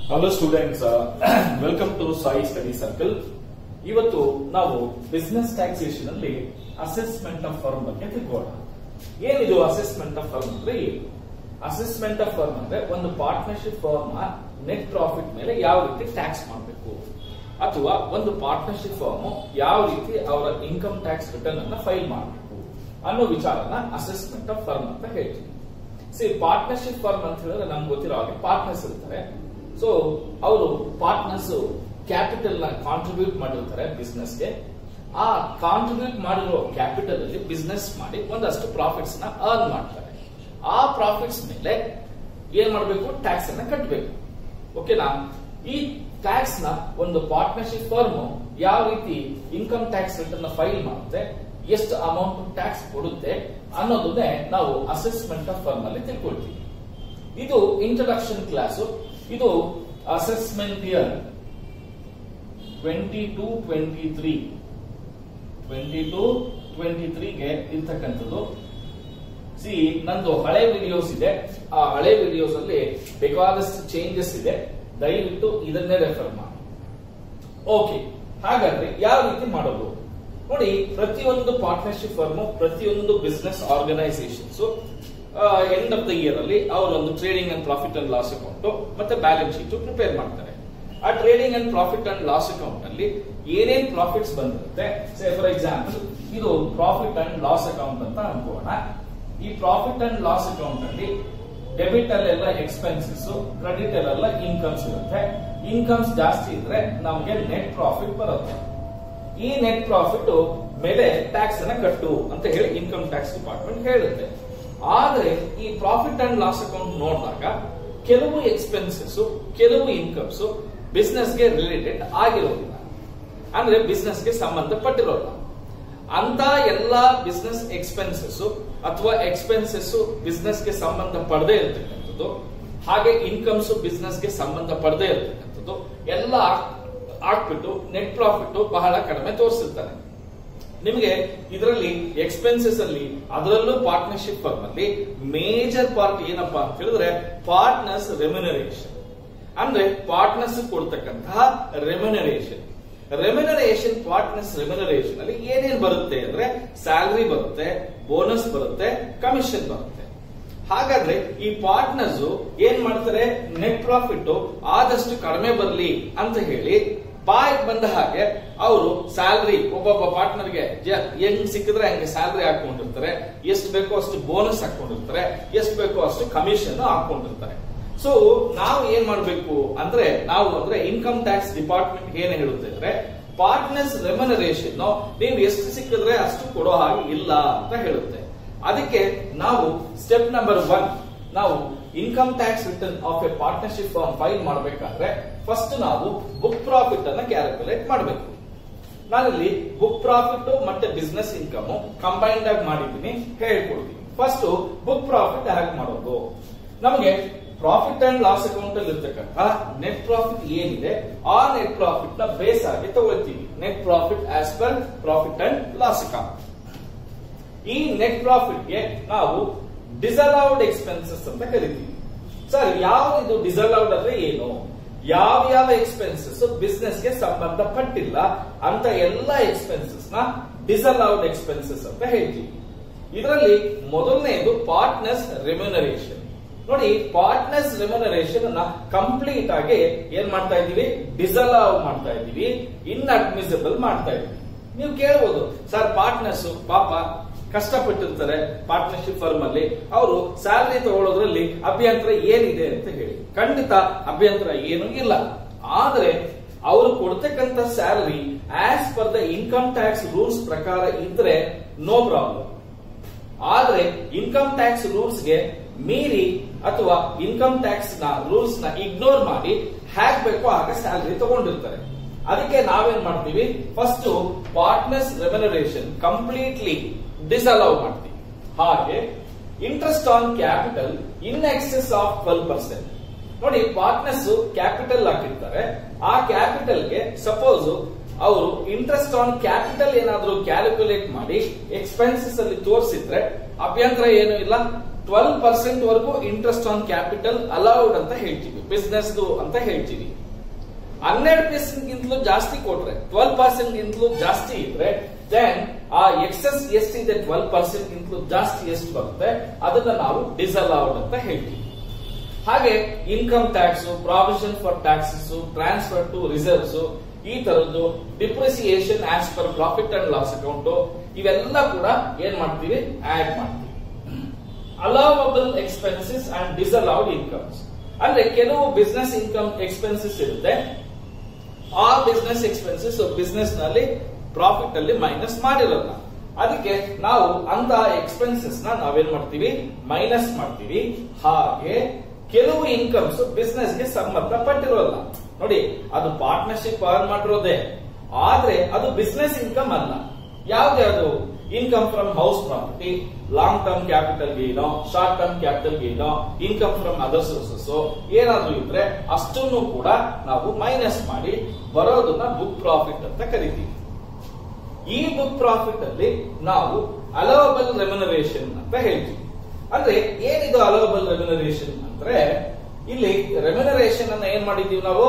hello students welcome to Sai study circle ಇವತ್ತು ನಾವು business taxation ಅಲ್ಲಿ ಅಸೆಸ್ಮೆಂಟ್ ಆಫ್ ಫರ್ಮ್ ಬಗ್ಗೆ ತಿಳ್ಕೋಣ ಏನಿದು ಅಸೆಸ್ಮೆಂಟ್ ಆಫ್ ಫರ್ಮ್ ಅಂದ್ರೆ ಏನು ಅಸೆಸ್ಮೆಂಟ್ ಆಫ್ ಫರ್ಮ್ ಅಂದ್ರೆ ಒಂದು ಪಾರ್ಟ್ನರ್ಶಿಪ್ ಫರ್ಮ್ ನೆಟ್ ಪ್ರಾಫಿಟ್ ಮೇಲೆ ಯಾವ ರೀತಿ ಟ್ಯಾಕ್ಸ್ ಮಾಡಬೇಕು ಅಥವಾ ಒಂದು ಪಾರ್ಟ್ನರ್ಶಿಪ್ ಫರ್ಮ್ ಯಾವ ರೀತಿ ಅವರ ಇನ್ಕಮ್ ಟ್ಯಾಕ್ಸ್ ರಿಟರ್ನ್ ಅನ್ನ ಫೈಲ್ ಮಾಡಬೇಕು ಅನ್ನೋ ವಿಚಾರನ ಅಸೆಸ್ಮೆಂಟ್ ಆಫ್ ಫರ್ಮ್ ಅಂತ ಹೇಳ್ತೀವಿ ಸಿ ಪಾರ್ಟ್ನರ್ಶಿಪ್ ಫರ್ಮ್ ಅಂತ ಹೇಳಿದ್ರೆ ನಮ್ಗೆ ಗೊತ್ತಿರೋ ಹಾಗೆ ಪಾರ್ಟ್ನರ್ಸ್ ಇರ್ತಾರೆ ಸೊ ಅವರು ಪಾರ್ಟ್ನರ್ಸ್ ಕ್ಯಾಪಿಟಲ್ ನ ಕಾಂಟ್ರಿಬ್ಯೂಟ್ ಮಾಡಿರ್ತಾರೆ ಬಿಸ್ನೆಸ್ ಗೆ ಆ ಕಾಂಟ್ರಿಬ್ಯೂಟ್ ಮಾಡಿರೋ ಕ್ಯಾಪಿಟಲ್ ಅಲ್ಲಿ ಬಿಸ್ನೆಸ್ ಮಾಡಿ ಒಂದಷ್ಟು ಪ್ರಾಫಿಟ್ಸ್ ನ ಅರ್ನ್ ಮಾಡ್ತಾರೆ ಆ ಪ್ರಾಫಿಟ್ಸ್ ಮೇಲೆ ಏನ್ ಮಾಡಬೇಕು ಟ್ಯಾಕ್ಸ್ ಅನ್ನ ಕಟ್ಟಬೇಕು ಓಕೆನಾ ಈ ಟ್ಯಾಕ್ಸ್ ನ ಒಂದು ಪಾರ್ಟ್ನರ್ಶಿಪ್ ಫರ್ಮ್ ಯಾವ ರೀತಿ ಇನ್ಕಮ್ ಟ್ಯಾಕ್ಸ್ ರಿಟರ್ನ್ ಫೈಲ್ ಮಾಡುತ್ತೆ ಎಷ್ಟು ಅಮೌಂಟ್ ಟ್ಯಾಕ್ಸ್ ಕೊಡುತ್ತೆ ಅನ್ನೋದನ್ನೇ ನಾವು ಅಸೆಸ್ಮೆಂಟ್ ಆಫ್ ಫರ್ಮ್ ಅಲ್ಲಿ ತಿಳ್ಕೊಳ್ತೀವಿ ಇದು ಇಂಟ್ರಡಕ್ಷನ್ ಕ್ಲಾಸ್ ಇದು assessment year twenty two twenty three twenty two twenty ತ್ರೀಗೆ ಇರ್ತಕ್ಕಂಥದ್ದು ಸಿ ನಂದು ಹಳೆ ವಿಡಿಯೋಸ್ ಇದೆ ಆ ಹಳೆ ವಿಡಿಯೋಸ್ ಅಲ್ಲಿ ಬೇಕಾದಷ್ಟು ಚೇಂಜಸ್ ಇದೆ ದಯವಿಟ್ಟು ಇದನ್ನೇ ರೆಫರ್ ಮಾಡಿ ಓಕೆ ಹಾಗಾದ್ರೆ ಯಾವ ರೀತಿ ಮಾಡೋದು ನೋಡಿ ಪ್ರತಿಯೊಂದು ಪಾರ್ಟ್ನರ್ಶಿಪ್ ಫರ್ಮ್ ಪ್ರತಿಯೊಂದು business organisations end of the year ಅಲ್ಲಿ ಅವರೊಂದು trading and profit and loss account ಮತ್ತೆ ಬ್ಯಾಲೆನ್ಸ್ ಶೀಟ್ ಪ್ರಿಪೇರ್ ಮಾಡ್ತಾರೆ ಆ trading and profit and loss account ಅಲ್ಲಿ ಏನೇನ್ ಪ್ರಾಫಿಟ್ಸ್ ಬಂದಿರುತ್ತೆ ಸೇ ಫಾರ್ ಎಕ್ಸಾಂಪಲ್ ಇದು ಪ್ರಾಫಿಟ್ ಅಂಡ್ ಲಾಸ್ ಅಕೌಂಟ್ ಅಂತ ಅನ್ಕೋಣ ಈ ಪ್ರಾಫಿಟ್ ಅಂಡ್ ಲಾಸ್ ಅಕೌಂಟ್ ಅಲ್ಲಿ ಡೆಬಿಟ್ ಅಲ್ಲೆಲ್ಲ ಎಕ್ಸ್ಪೆನ್ಸಸ್ ಕ್ರೆಡಿಟ್ ಅಲ್ಲೆಲ್ಲ ಇನ್ಕಮ್ಸ್ ಇರುತ್ತೆ ಇನ್ಕಮ್ಸ್ ಜಾಸ್ತಿ ಇದ್ರೆ ನಮಗೆ ನೆಟ್ ಪ್ರಾಫಿಟ್ ಬರುತ್ತೆ ಈ ನೆಟ್ ಪ್ರಾಫಿಟ್ ಮೇಲೆ ಟ್ಯಾಕ್ಸ್ ಅನ್ನ ಕಟ್ಟು ಅಂತ ಹೇಳಿ ಇನ್ಕಮ್ ಟ್ಯಾಕ್ಸ್ ಡಿಪಾರ್ಟ್ಮೆಂಟ್ ಹೇಳುತ್ತೆ ಆದ್ರೆ ಈ ಪ್ರಾಫಿಟ್ ಅಂಡ್ ಲಾಸ್ ಅಕೌಂಟ್ ನೋಡಿದಾಗ ಕೆಲವು ಎಕ್ಸ್ಪೆನ್ಸಸ್ ಕೆಲವು ಇನ್ಕಮ್ಸ್ ಬಿಸ್ನೆಸ್ ಗೆ ರಿಲೇಟೆಡ್ ಆಗಿರೋದಿಲ್ಲ ಅಂದ್ರೆ ಬಿಸ್ನೆಸ್ ಗೆ ಸಂಬಂಧಪಟ್ಟಿರೋಲ್ಲ ಅಂತ ಎಲ್ಲಾ ಬಿಸ್ನೆಸ್ ಎಕ್ಸ್ಪೆನ್ಸಸ್ ಅಥವಾ ಎಕ್ಸ್ಪೆನ್ಸಸ್ ಬಿಸ್ನೆಸ್ ಗೆ ಸಂಬಂಧ ಪಡದೇ ಇರತಕ್ಕಂಥದ್ದು ಹಾಗೆ ಇನ್ಕಮ್ಸ್ ಬಿಸ್ನೆಸ್ ಗೆ ಸಂಬಂಧ ಪಡದೇ ಇರತಕ್ಕಂಥದ್ದು ಎಲ್ಲ ಹಾಕ್ಬಿಟ್ಟು ನೆಟ್ ಪ್ರಾಫಿಟ್ ಬಹಳ ಕಡಿಮೆ ತೋರಿಸಿರ್ತಾನೆ ನಿಮಗೆ ಇದರಲ್ಲಿ ಎಕ್ಸ್ಪೆನ್ಸಸ್ ಅಲ್ಲಿ ಅದರಲ್ಲೂ ಪಾರ್ಟ್ನರ್ಶಿಪ್ ಫರ್ಮ್ ಅಲ್ಲಿ ಮೇಜರ್ ಪಾರ್ಟ್ ಏನಪ್ಪಾ ಅಂತ ಹೇಳಿದ್ರೆ ಪಾರ್ಟ್ನರ್ಸ್ ರೆಮ್ಯುನರೇಷನ್ ಅಂದ್ರೆ ಪಾರ್ಟ್ನರ್ಸ್ ಕೊಡ್ತಕ್ಕಂತಹ ರೆಮ್ಯುನರೇಷನ್ ರೆಮ್ಯುನರೇಷನ್ ಪಾರ್ಟ್ನರ್ಸ್ ರೆಮ್ಯುನರೇಷನ್ ಅಲ್ಲಿ ಏನೇನ್ ಬರುತ್ತೆ ಅಂದ್ರೆ ಸ್ಯಾಲರಿ ಬರುತ್ತೆ ಬೋನಸ್ ಬರುತ್ತೆ ಕಮಿಷನ್ ಬರುತ್ತೆ ಹಾಗಾದ್ರೆ ಈ ಪಾರ್ಟ್ನರ್ಸ್ ಏನ್ ಮಾಡ್ತಾರೆ ನೆಟ್ ಪ್ರಾಫಿಟ್ ಆದಷ್ಟು ಕಡಿಮೆ ಬರಲಿ ಅಂತ ಹೇಳಿ ಬಾಯ್ಗೆ ಬಂದ ಹಾಗೆ ಅವರು ಸ್ಯಾಲರಿ ಒಬ್ಬೊಬ್ಬ ಪಾರ್ಟ್ನರ್ಗೆ ಹೆಂಗ್ ಸಿಕ್ಕಿದ್ರೆ ಹಂಗೆ ಸ್ಯಾಲರಿ ಹಾಕೊಂಡಿರ್ತಾರೆ ಎಷ್ಟು ಬೇಕೋ ಅಷ್ಟು ಬೋನಸ್ ಹಾಕೊಂಡಿರ್ತಾರೆ ಎಷ್ಟು ಬೇಕೋ ಅಷ್ಟು ಕಮಿಷನ್ ಹಾಕೊಂಡಿರ್ತಾರೆ ಸೊ ನಾವು ಏನ್ ಮಾಡಬೇಕು ಅಂದ್ರೆ ನಾವು ಅಂದ್ರೆ ಇನ್ಕಮ್ ಟ್ಯಾಕ್ಸ್ ಡಿಪಾರ್ಟ್ಮೆಂಟ್ ಏನ್ ಹೇಳುತ್ತೆ ಅಂದ್ರೆ ಪಾರ್ಟ್ನರ್ಸ್ ರೆಮ್ಯುನರೇಷನ್ ನೀವು ಎಷ್ಟು ಸಿಕ್ಕಿದ್ರೆ ಅಷ್ಟು ಕೊಡೋ ಹಾಗೆ ಇಲ್ಲ ಅಂತ ಹೇಳುತ್ತೆ ಅದಕ್ಕೆ ನಾವು ಸ್ಟೆಪ್ ನಂಬರ್ ಒನ್ ನಾವು income tax return of a partnership firm file ಮಾಡಬೇಕಾದ್ರೆ ಫಸ್ಟ್ ನಾವು ಬುಕ್ ಪ್ರಾಫಿಟ್ ಅನ್ನ ಕ್ಯಾಲ್ಕುಲೇಟ್ ಮಾಡಬೇಕು ನಾನಿಲ್ಲಿ ಬುಕ್ ಪ್ರಾಫಿಟ್ ಮತ್ತೆ ಬಿಸ್ನೆಸ್ ಇನ್ಕಮ್ ಕಂಬೈನ್ಡ್ ಆಗಿ ಮಾಡಿದ್ದೀನಿ ಹೇಳ್ಕೊಡ್ತೀನಿ ಫಸ್ಟ್ ಬುಕ್ ಪ್ರಾಫಿಟ್ ಹೇಗೆ ಮಾಡೋದು ನಮಗೆ ಪ್ರಾಫಿಟ್ ಅಂಡ್ ಲಾಸ್ ಅಕೌಂಟ್ ಅಲ್ಲಿ ಇರ್ತಕ್ಕಂಥ ನೆಟ್ ಪ್ರಾಫಿಟ್ ಏನಿದೆ ಆ ನೆಟ್ ಪ್ರಾಫಿಟ್ ನ ಬೇಸ್ ಆಗಿ ತಗೊಳ್ತೀವಿ net profit as per profit and loss account ಈ ನೆಟ್ ಪ್ರಾಫಿಟ್ ಗೆ ನಾವು ಡಿಸಲೌಡ್ ಎಕ್ಸ್ಪೆನ್ಸಸ್ ಅಂತ ಕರಿತೀವಿ ಸರ್ ಯಾವ ಇದು ಡಿಸಲೌಡ್ ಅಂದ್ರೆ ಏನು ಯಾವ ಯಾವ ಎಕ್ಸ್ಪೆನ್ಸಸ್ ಬಿಸ್ನೆಸ್ ಗೆ ಸಂಬಂಧಪಟ್ಟಿಲ್ಲ ಅಂತ ಎಲ್ಲ ಎಕ್ಸ್ಪೆನ್ಸಸ್ ನ ಡಿಸಲೌಡ್ ಎಕ್ಸ್ಪೆನ್ಸಸ್ ಅಂತ ಹೇಳ್ತೀವಿ ಇದರಲ್ಲಿ ಮೊದಲನೇದು ಪಾರ್ಟ್ನರ್ಸ್ ರೆಮ್ಯುನರೇಷನ್ ನೋಡಿ ಪಾರ್ಟ್ನರ್ಸ್ ರೆಮ್ಯುನರೇಷನ್ ಅನ್ನ ಕಂಪ್ಲೀಟ್ ಆಗಿ ಏನ್ ಮಾಡ್ತಾ ಇದೀವಿ ಡಿಸಲವ್ ಮಾಡ್ತಾ ಇದೀವಿ ಇನ್ಅಡ್ಮಿಸಿಬಲ್ ಮಾಡ್ತಾ ಇದೀವಿ ನೀವು ಕೇಳ್ಬೋದು ಸರ್ ಪಾರ್ಟ್ನರ್ಸ್ ಪಾಪ ಕಷ್ಟಪಟ್ಟಿರ್ತಾರೆ ಪಾರ್ಟ್ನರ್ಶಿಪ್ ಫರ್ಮ್ ಅಲ್ಲಿ ಅವರು ಸ್ಯಾಲರಿ ತಗೊಳ್ಳೋದ್ರಲ್ಲಿ ಅಭ್ಯಂತರ ಏನಿದೆ ಅಂತ ಹೇಳಿ ಖಂಡಿತ ಅಭ್ಯಂತರ ಏನು ಇಲ್ಲ ಆದ್ರೆ ಅವರು ಕೊಡ್ತಕ್ಕಂತ salary as per the income tax rules ಪ್ರಕಾರ ಇದ್ರೆ ನೋ ಪ್ರಾಬ್ಲಮ್ ಆದ್ರೆ ಇನ್ಕಮ್ ಟ್ಯಾಕ್ಸ್ ರೂಲ್ಸ್ ಗೆ ಮೀರಿ ಅಥವಾ ಇನ್ಕಮ್ ಟ್ಯಾಕ್ಸ್ ನ ರೂಲ್ಸ್ ನ ಇಗ್ನೋರ್ ಮಾಡಿ ಹ್ಯಾಕ್ ಬೇಕೋ ಹಾಗೆ ಸ್ಯಾಲರಿ ತಗೊಂಡಿರ್ತಾರೆ ಅದಕ್ಕೆ ನಾವೇನ್ ಮಾಡ್ತೀವಿ first partners remuneration completely disallow ಮಾಡ್ತೀವಿ ಹಾಗೆ interest on capital in excess of twelve percent ನೋಡಿ ಪಾರ್ಟ್ನರ್ಸ್ ಕ್ಯಾಪಿಟಲ್ ಹಾಕಿರ್ತಾರೆ ಆ ಕ್ಯಾಪಿಟಲ್ಗೆ ಸಪೋಸ್ ಅವರು ಇಂಟ್ರೆಸ್ಟ್ ಆನ್ ಕ್ಯಾಪಿಟಲ್ ಏನಾದ್ರೂ ಕ್ಯಾಲ್ಕುಲೇಟ್ ಮಾಡಿ ಎಕ್ಸ್ಪೆನ್ಸಸ್ ಅಲ್ಲಿ ತೋರಿಸಿದ್ರೆ ಅಭ್ಯಂತರ ಏನು ಇಲ್ಲ ಟ್ವೆಲ್ ಪರ್ಸೆಂಟ್ ವರೆಗೂ ಇಂಟ್ರೆಸ್ಟ್ ಆನ್ ಕ್ಯಾಪಿಟಲ್ ಅಲೌಡ್ ಅಂತ ಹೇಳ್ತೀವಿ ಬಿಸ್ನೆಸ್ ಅಂತ ಹೇಳ್ತೀವಿ ಹನ್ನೆರಡು ಪರ್ಸೆಂಟ್ ಗಿಂತಲೂ ಜಾಸ್ತಿ ಕೊಟ್ರೆ ಟ್ವೆಲ್ ಪರ್ಸೆಂಟ್ ಗಿಂತಲೂ ಜಾಸ್ತಿ ಇದ್ರೆ ದೆನ್ ಆ ಎಕ್ಸೆಸ್ ಎಷ್ಟಿದೆ ಟ್ವೆಲ್ ಪರ್ಸೆಂಟ್ ಗಿಂತಲೂ ಜಾಸ್ತಿ ಎಷ್ಟು ಬರುತ್ತೆ ಅದನ್ನ ನಾವು ಡಿಸಲೌಡ್ ಅಂತ ಹೇಳ್ತೀವಿ ಹಾಗೆ income tax provision for taxes transfer to reserves ಈ ತರದ್ದು depreciation as per profit and loss account ಇವೆಲ್ಲ ಕೂಡ ಏನ್ ಮಾಡ್ತೀವಿ ಆಡ್ ಮಾಡ್ತೀವಿ allowable expenses and disallowed incomes ಅಂದ್ರೆ ಕೆಲವು ಬಿಸ್ನೆಸ್ ಇನ್ಕಮ್ ಎಕ್ಸ್ಪೆನ್ಸಸ್ ಇರುತ್ತೆ ಆ ಬಿಸ್ನೆಸ್ ಎಕ್ಸ್ಪೆನ್ಸಸ್ ಬಿಸ್ನೆಸ್ ನಲ್ಲಿ ಪ್ರಾಫಿಟ್ ಅಲ್ಲಿ ಮೈನಸ್ ಮಾಡಿರಲ್ಲ ಅದಕ್ಕೆ ನಾವು ಅಂತ ಎಕ್ಸ್ಪೆನ್ಸಸ್ ನ ನಾವೇನ್ ಮಾಡ್ತೀವಿ ಮೈನಸ್ ಮಾಡ್ತೀವಿ ಹಾಗೆ ಕೆಲವು ಇನ್ಕಮ್ಸ್ ಬಿಸ್ನೆಸ್ ಗೆ ಸಂಬಂಧ ಪಟ್ಟಿರೋಲ್ಲ ನೋಡಿ ಅದು ಪಾರ್ಟ್ನರ್ಶಿಪ್ ಅರ್ನ್ ಮಾಡಿರೋದೇ ಆದ್ರೆ ಅದು ಬಿಸ್ನೆಸ್ ಇನ್ಕಮ್ ಅಲ್ಲ ಯಾವ್ದು income from house property long term capital ಗೇನೋ ಶಾರ್ಟ್ ಟರ್ಮ್ ಕ್ಯಾಪಿಟಲ್ ಗೇನೋ ಇನ್ಕಮ್ ಫ್ರಮ್ ಅದರ್ ಸೋರ್ಸಸ್ ಏನಾದ್ರೂ ಇದ್ರೆ ಅಷ್ಟನ್ನು ಕೂಡ ನಾವು ಮೈನಸ್ ಮಾಡಿ ಬರೋದನ್ನ ಬುಕ್ ಪ್ರಾಫಿಟ್ ಅಂತ ಕರಿತೀವಿ ಈ ಬುಕ್ ಪ್ರಾಫಿಟ್ ಅಲ್ಲಿ ನಾವು ಅಲೋವಬಲ್ ರೆಮ್ಯುನರೇಷನ್ ಅಂತ ಹೇಳ್ತೀವಿ ಅಂದ್ರೆ ಏನಿದು ಅಲೋವಬಲ್ ರೆಮ್ಯುನರೇಷನ್ ಅಂದ್ರೆ ಇಲ್ಲಿ ರೆಮ್ಯುನರೇಷನ್ ಅನ್ನ ಏನ್ ಮಾಡಿದೀವಿ ನಾವು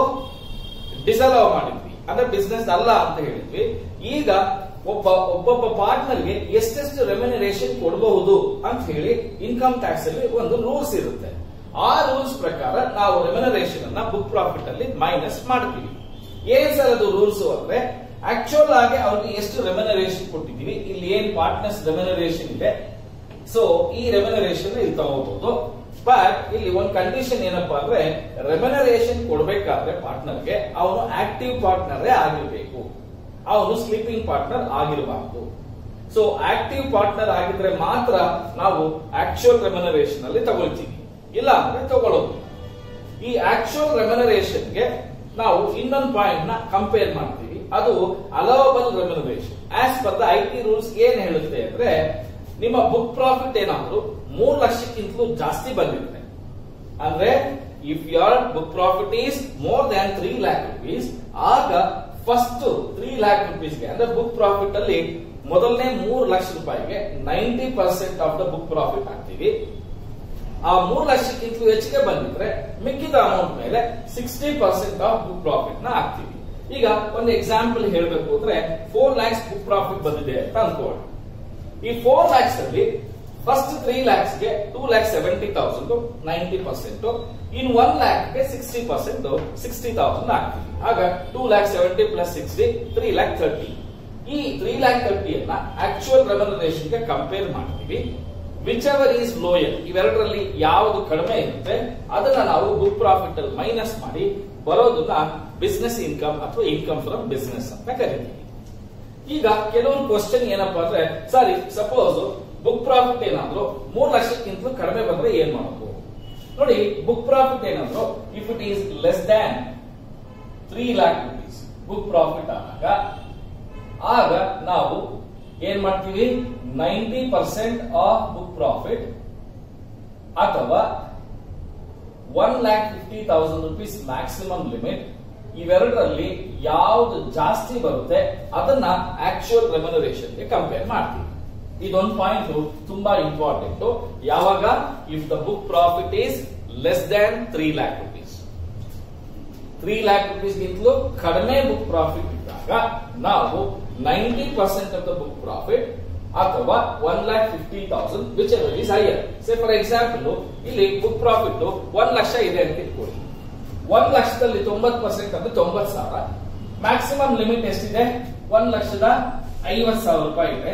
ಡಿಸಲವ್ ಮಾಡಿದ್ವಿ ಅಂದ್ರೆ ಬಿಸ್ನೆಸ್ ಅಲ್ಲ ಅಂತ ಹೇಳಿದ್ವಿ ಈಗ ಒಬ್ಬ ಒಬ್ಬೊಬ್ಬ ಪಾರ್ಟ್ನರ್ಗೆ ಎಷ್ಟೆಷ್ಟು ರೆಮ್ಯುನರೇಷನ್ ಕೊಡಬಹುದು ಅಂತ ಹೇಳಿ ಇನ್ಕಮ್ ಟ್ಯಾಕ್ಸ್ ಅಲ್ಲಿ ಒಂದು ರೂಲ್ಸ್ ಇರುತ್ತೆ ಆ ರೂಲ್ಸ್ ಪ್ರಕಾರ ನಾವು ರೆಮ್ಯುನರೇಷನ್ ಅನ್ನ ಬುಕ್ ಪ್ರಾಫಿಟ್ ಅಲ್ಲಿ ಮೈನಸ್ ಮಾಡ್ತೀವಿ ಏನ್ ಸರ್ ಅದು ರೂಲ್ಸ್ ಅಂದ್ರೆ ಆಕ್ಚುಯಲ್ ಆಗಿ ಅವ್ರಿಗೆ ಎಷ್ಟು ರೆಮ್ಯುನರೇಷನ್ ಕೊಟ್ಟಿದ್ದೀವಿ ಇಲ್ಲಿ ಏನ್ ಪಾರ್ಟ್ನರ್ಸ್ ರೆಮ್ಯುನರೇಷನ್ ಇದೆ ಸೊ ಈ ರೆಮ್ಯುನರೇಷನ್ ಇಲ್ಲಿ ತಗೋಬಹುದು ಬಟ್ ಇಲ್ಲಿ ಒಂದು ಕಂಡೀಷನ್ ಏನಪ್ಪಾ ಅಂದ್ರೆ ರೆಮ್ಯುನರೇಷನ್ ಕೊಡಬೇಕಾದ್ರೆ ಪಾರ್ಟ್ನರ್ಗೆ ಅವನು ಆಕ್ಟಿವ್ ಪಾರ್ಟ್ನರೇ ಆಗಿರ್ಬೇಕು ಅವನು ಸ್ಲೀಪಿಂಗ್ ಪಾರ್ಟ್ನರ್ ಆಗಿರಬಾರ್ದು ಸೊ ಆಕ್ಟಿವ್ ಪಾರ್ಟ್ನರ್ ಆಗಿದ್ರೆ ಮಾತ್ರ ನಾವು ಆಕ್ಚುಯಲ್ ರೆಮ್ಯುನರೇಷನ್ ಅಲ್ಲಿ ತಗೊಳ್ತೀವಿ ಇಲ್ಲ ಅಂದ್ರೆ ತಗೊಳ್ಳೋದು ಈ ಆಕ್ಚುಯಲ್ ರೆಮ್ಯುನರೇಷನ್ಗೆ ನಾವು ಇನ್ನೊಂದು ಪಾಯಿಂಟ್ ನ ಕಂಪೇರ್ ಮಾಡ್ತೀವಿ ಅದು allowable remuneration as per the I T rules ಏನ್ ಹೇಳುತ್ತೆ ಅಂದ್ರೆ ನಿಮ್ಮ ಬುಕ್ ಪ್ರಾಫಿಟ್ ಏನಾದ್ರು ಮೂರ್ ಲಕ್ಷಕ್ಕಿಂತಲೂ ಜಾಸ್ತಿ ಬಂದಿದ್ರೆ ಅಂದ್ರೆ if your book profit is more than three lakh rupees ಆಗ ಫಸ್ಟ್ ತ್ರೀ ಲ್ಯಾಕ್ ರುಪೀಸ್ಗೆ ಅಂದ್ರೆ ಬುಕ್ ಪ್ರಾಫಿಟ್ ಅಲ್ಲಿ ಮೊದಲನೇ ಮೂರು ಲಕ್ಷ ರೂಪಾಯಿಗೆ ninety percent of the book profit ಹಾಕ್ತೀವಿ ಆ ಮೂರು ಲಕ್ಷಕ್ಕಿಂತಲೂ ಹೆಚ್ಚಿಗೆ ಬಂದಿದ್ರೆ ಮಿಕ್ಕಿದ ಅಮೌಂಟ್ ಮೇಲೆ sixty percent of book profit ನ ಹಾಕ್ತೀವಿ ಈಗ ಒಂದು ಎಕ್ಸಾಂಪಲ್ ಹೇಳಬೇಕು ಅಂದ್ರೆ ಫೋರ್ ಲ್ಯಾಕ್ಸ್ ಬುಕ್ ಪ್ರಾಫಿಟ್ ಬಂದಿದೆ ಅಂತ ಅನ್ಕೊಳ್ಳಿ ಈ ಫೋರ್ ಲ್ಯಾಕ್ಸ್ ಅಲ್ಲಿ ಫಸ್ಟ್ ತ್ರೀ ಲ್ಯಾಕ್ಸ್ ಗೆ two lakh seventy thousand ninety percent in one lakh ಗೆ ಸಿಕ್ಸ್ಟಿ ಪರ್ಸೆಂಟ್ ಸಿಕ್ಸ್ಟಿ ತೌಸಂಡ್ ಹಾಕ್ತೀವಿ ಆಗ two lakh seventy plus sixty three lakh thirty ಈ ತ್ರೀ ಲ್ಯಾಕ್ ಥರ್ಟಿಯನ್ನ ಆಕ್ಚುಯಲ್ ರೆಮ್ಯುನರೇಷನ್ ಗೆ ಕಂಪೇರ್ ಮಾಡ್ತೀವಿ ವಿಚ್ ಎವರ್ ಈಸ್ ಲೋಯರ್ ಇವೆರಡರಲ್ಲಿ ಯಾವುದು ಕಡಿಮೆ ಇರುತ್ತೆ ಅದನ್ನ ನಾವು ಬುಕ್ ಪ್ರಾಫಿಟ್ ಅಲ್ಲಿ ಮೈನಸ್ ಮಾಡಿ ಬರೋದನ್ನ ಬಿಸ್ನೆಸ್ ಇನ್ಕಮ್ ಅಥವಾ ಇನ್ಕಮ್ ಫ್ರಮ್ ಬಿಸ್ನೆಸ್ ಅಂತ ಕರಿತೀವಿ ಈಗ ಕೆಲವೊಂದು ಕ್ವಶನ್ ಏನಪ್ಪಾ ಅಂದ್ರೆ ಸರಿ ಸಪೋಸ್ ಬುಕ್ ಪ್ರಾಫಿಟ್ ಏನಾದ್ರು ಮೂರ್ ಲಕ್ಷಕ್ಕಿಂತಲೂ ಕಡಿಮೆ ಬಂದ್ರೆ ಏನ್ ಮಾಡೋದು ನೋಡಿ ಬುಕ್ ಪ್ರಾಫಿಟ್ ಏನಾದ್ರು if it is less than three lakh rupees book profit ಆದಾಗ ಆಗ ನಾವು ಏನ್ ಮಾಡ್ತೀವಿ ninety percent of book profit ಅಥವಾ one lakh fifty thousand rupees maximum limit ಇವೆರಡರಲ್ಲಿ ಯಾವ್ದು ಜಾಸ್ತಿ ಬರುತ್ತೆ ಅದನ್ನ ಆಕ್ಚುಯಲ್ ರೆಮ್ಯುನರೇಷನ್ ಗೆ ಕಂಪೇರ್ ಮಾಡ್ತೀವಿ ಇದೊಂದು ಪಾಯಿಂಟ್ ತುಂಬಾ ಇಂಪಾರ್ಟೆಂಟ್ ಯಾವಾಗ if the book profit is less than three lakh rupees three lakh rupees ಗಿಂತಲೂ ಕಡಿಮೆ ಬುಕ್ ಪ್ರಾಫಿಟ್ ಇದ್ದಾಗ ನಾವು ninety percent of the book profit ಅಥವಾ one lakh fifty thousand whichever is higher say for example ಇಲ್ಲಿ book profit ಒಂದ್ ಲಕ್ಷ ಇದೆ ಅಂತ ಇಟ್ಕೊಳ್ಳಿ ಒಂದ್ ಲಕ್ಷದಲ್ಲಿ ತೊಂಬತ್ ಪರ್ಸೆಂಟ್ ಅಂದ್ರೆ ತೊಂಬತ್ ಸಾವಿರ ಮ್ಯಾಕ್ಸಿಮಮ್ ಲಿಮಿಟ್ ಎಷ್ಟಿದೆ ಒಂದ್ ಲಕ್ಷದ ಐವತ್ ಸಾವಿರ ರೂಪಾಯಿ ಇದೆ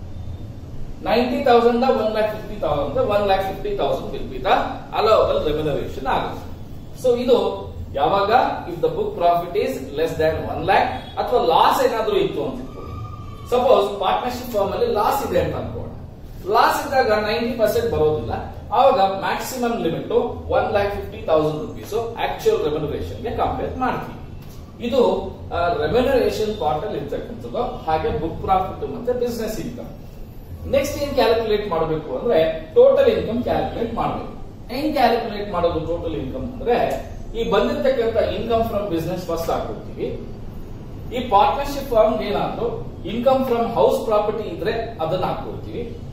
ninety thousand one lakh fifty thousand one lakh fifty thousand will be the allowable remuneration ಆಗುತ್ತೆ ಸೊ ಇದು ಯಾವಾಗ if the book profit is less than one lakh ಅಥವಾ ಲಾಸ್ ಏನಾದ್ರೂ ಇತ್ತು ಅಂತ ಇಟ್ಕೊಳ್ಳಿ ಸಪೋಸ್ ಪಾರ್ಟ್ನರ್ಶಿಪ್ ಫಾರ್ಮ್ ಅಲ್ಲಿ ಲಾಸ್ ಇದೆ ಅಂತ ಅನ್ಕೋಣ ಲಾಸ್ ಇದ್ದಾಗ ನೈಂಟಿ ಪರ್ಸೆಂಟ್ ಬರೋದಿಲ್ಲ ಆವಾಗ maximum limit one lakh fifty thousand rupees actual remuneration ಗೆ ಕಂಪೇರ್ ಮಾಡ್ತೀವಿ ಇದು ರೆಮ್ಯುನರೇಷನ್ ಪಾರ್ಟ್ ಅಲ್ಲಿ ಇರ್ತಕ್ಕಂಥದ್ದು ಹಾಗೆ ಬುಕ್ ಪ್ರಾಫಿಟ್ ಮತ್ತೆ ಬಿಸ್ನೆಸ್ ಇನ್ಕಮ್ ನೆಕ್ಸ್ಟ್ ಏನ್ ಕ್ಯಾಲ್ಕುಲೇಟ್ ಮಾಡಬೇಕು ಅಂದ್ರೆ ಟೋಟಲ್ ಇನ್ಕಮ್ ಕ್ಯಾಲ್ಕುಲೇಟ್ ಮಾಡಬೇಕು ಹೆಂಗ್ ಕ್ಯಾಲ್ಕುಲೇಟ್ ಮಾಡೋದು ಟೋಟಲ್ ಇನ್ಕಮ್ ಅಂದ್ರೆ ಈ ಬಂದಿರತಕ್ಕಂಥ ಇನ್ಕಮ್ ಫ್ರಮ್ ಬಿಸ್ನೆಸ್ ಫಸ್ಟ್ ಹಾಕೊಡ್ತೀವಿ ಈ ಪಾರ್ಟ್ನರ್ಶಿಪ್ ಫಾರ್ಮ್ ಏನಾದ್ರು ಇನ್ಕಮ್ ಫ್ರಮ್ ಹೌಸ್ ಪ್ರಾಪರ್ಟಿ ಇದ್ರೆ ಅದನ್ನ ಹಾಕೊಡ್ತೀವಿ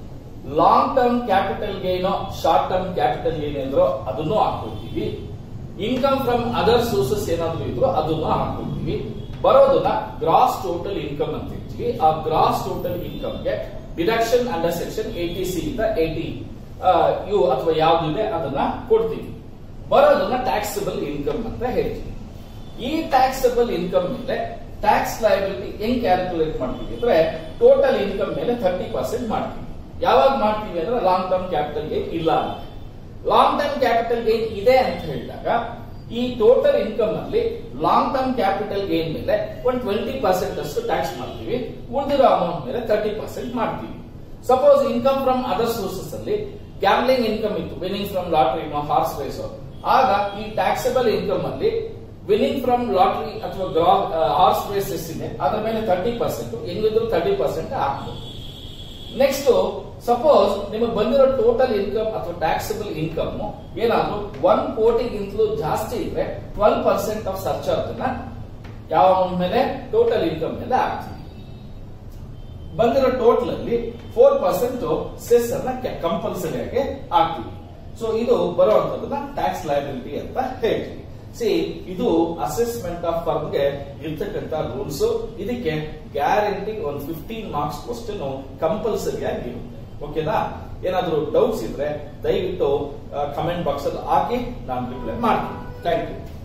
ಲಾಂಗ್ ಟರ್ಮ್ ಕ್ಯಾಪಿಟಲ್ ಗೇನೋ ಶಾರ್ಟ್ ಟರ್ಮ್ ಕ್ಯಾಪಿಟಲ್ ಗೇನ್ ಇದ್ರೋ ಅದನ್ನು ಹಾಕೊಳ್ತೀವಿ ಇನ್ಕಮ್ ಫ್ರಮ್ ಅದರ್ ಸೋರ್ಸಸ್ ಏನಾದ್ರು ಇದ್ರು ಅದನ್ನು ಹಾಕೊಳ್ತೀವಿ ಬರೋದನ್ನ ಗ್ರಾಸ್ ಟೋಟಲ್ ಇನ್ಕಮ್ ಅಂತ ಹೇಳ್ತೀವಿ ಆ ಗ್ರಾಸ್ ಟೋಟಲ್ ಇನ್ಕಮ್ಗೆ deduction under section eighty C ಇಂದ ಏಟಿ ಯು ಅಥವಾ ಯಾವ್ದಿದೆ ಅದನ್ನ ಕೊಡ್ತೀವಿ ಬರೋದನ್ನ ಟ್ಯಾಕ್ಸಬಲ್ ಇನ್ಕಮ್ ಅಂತ ಹೇಳ್ತೀವಿ ಈ ಟ್ಯಾಕ್ಸಬಲ್ ಇನ್ಕಮ್ ಮೇಲೆ ಟ್ಯಾಕ್ಸ್ ಲಯಬಿಲಿಟಿ ಹೆಂಗ್ ಕ್ಯಾಲ್ಕುಲೇಟ್ ಮಾಡ್ತೀವಿ ಅಂದ್ರೆ ಟೋಟಲ್ ಇನ್ಕಮ್ ಮೇಲೆ ಥರ್ಟಿ ಪರ್ಸೆಂಟ್ ಮಾಡ್ತೀವಿ ಯಾವಾಗ ಮಾಡ್ತೀವಿ ಅಂದ್ರೆ ಲಾಂಗ್ ಟರ್ಮ್ ಕ್ಯಾಪಿಟಲ್ ಗೇನ್ ಇಲ್ಲ ಅಂತ ಲಾಂಗ್ ಟರ್ಮ್ ಕ್ಯಾಪಿಟಲ್ ಗೇನ್ ಇದೆ ಅಂತ ಹೇಳಿದಾಗ ಈ ಟೋಟಲ್ ಇನ್ಕಮ್ ಅಲ್ಲಿ ಲಾಂಗ್ ಟರ್ಮ್ ಕ್ಯಾಪಿಟಲ್ ಗೇನ್ ಮೇಲೆ ಒಂದು ಟ್ವೆಂಟಿ ಪರ್ಸೆಂಟ್ ಅಷ್ಟು ಟ್ಯಾಕ್ಸ್ ಮಾಡ್ತೀವಿ ಉಳಿದಿರೋ ಅಮೌಂಟ್ ಮೇಲೆ ತರ್ಟಿ ಪರ್ಸೆಂಟ್ ಮಾಡ್ತೀವಿ suppose income from other sources ಅಲ್ಲಿ ಗ್ಯಾಮ್ಲಿಂಗ್ ಇನ್ಕಮ್ ಇತ್ತು winning from lottery horse race ಆಗ ಈ ಟ್ಯಾಕ್ಸಬಲ್ ಇನ್ಕಮ್ ಅಲ್ಲಿ ವಿನಿಂಗ್ ಫ್ರಮ್ ಲಾಟ್ರಿ ಅಥವಾ ಹಾರ್ಸ್ ರೇಸ್ ಎಷ್ಟಿದೆ ಅದರ ಮೇಲೆ ತರ್ಟಿ ಪರ್ಸೆಂಟ್ ಹೆಂಗಿದ್ರು ತರ್ಟಿ ಪರ್ಸೆಂಟ್ ಹಾಕ್ಬೋದು ನೆಕ್ಸ್ಟ್ ಸಪೋಸ್ ನಿಮಗೆ ಬಂದಿರೋ ಟೋಟಲ್ ಇನ್ಕಮ್ ಅಥವಾ ಟ್ಯಾಕ್ಸಬಲ್ ಇನ್ಕಮ್ ಏನಾದ್ರು ಒನ್ ಕೋಟಿಗಿಂತಲೂ ಜಾಸ್ತಿ ಇದ್ರೆ ಟ್ವೆಲ್ ಪರ್ಸೆಂಟ್ ಆಫ್ ಸರ್ಚಾರ್ಜ್ ಅನ್ನ ಯಾವ ಅಮೌಂಟ್ ಮೇಲೆ ಟೋಟಲ್ ಇನ್ಕಮ್ ಮೇಲೆ ಹಾಕ್ತೀವಿ ಬಂದಿರೋ ಟೋಟಲ್ ಅಲ್ಲಿ ಫೋರ್ ಪರ್ಸೆಂಟ್ ಸೆಸ್ ಅನ್ನ ಕಂಪಲ್ಸರಿ ಆಗಿ ಹಾಕ್ತೀವಿ ಸೊ ಇದು ಬರುವಂತದನ್ನ ಟ್ಯಾಕ್ಸ್ ಲಯಬಿಲಿಟಿ ಅಂತ ಹೇಳ್ತೀವಿ ಸಿ ಇದು ಅಸೆಸ್ಮೆಂಟ್ ಆಫ್ ಫರ್ಮ್ಗೆ ಇರ್ತಕ್ಕಂತ ರೂಲ್ಸ್ ಇದಕ್ಕೆ ಗ್ಯಾರಂಟಿ ಒಂದು ಫಿಫ್ಟೀನ್ ಮಾರ್ಕ್ಸ್ ಕ್ವಶನ್ ಕಂಪಲ್ಸರಿ ಆಗಿ ಇರುತ್ತೆ ಓಕೆನಾ ಏನಾದರೂ ಡೌಟ್ಸ್ ಇದ್ರೆ ದಯವಿಟ್ಟು ಕಮೆಂಟ್ ಬಾಕ್ಸ್ ಅಲ್ಲಿ ಹಾಕಿ ನಾನು ರಿಪ್ಲೈ ಮಾಡ್ತೀನಿ ಥ್ಯಾಂಕ್ ಯು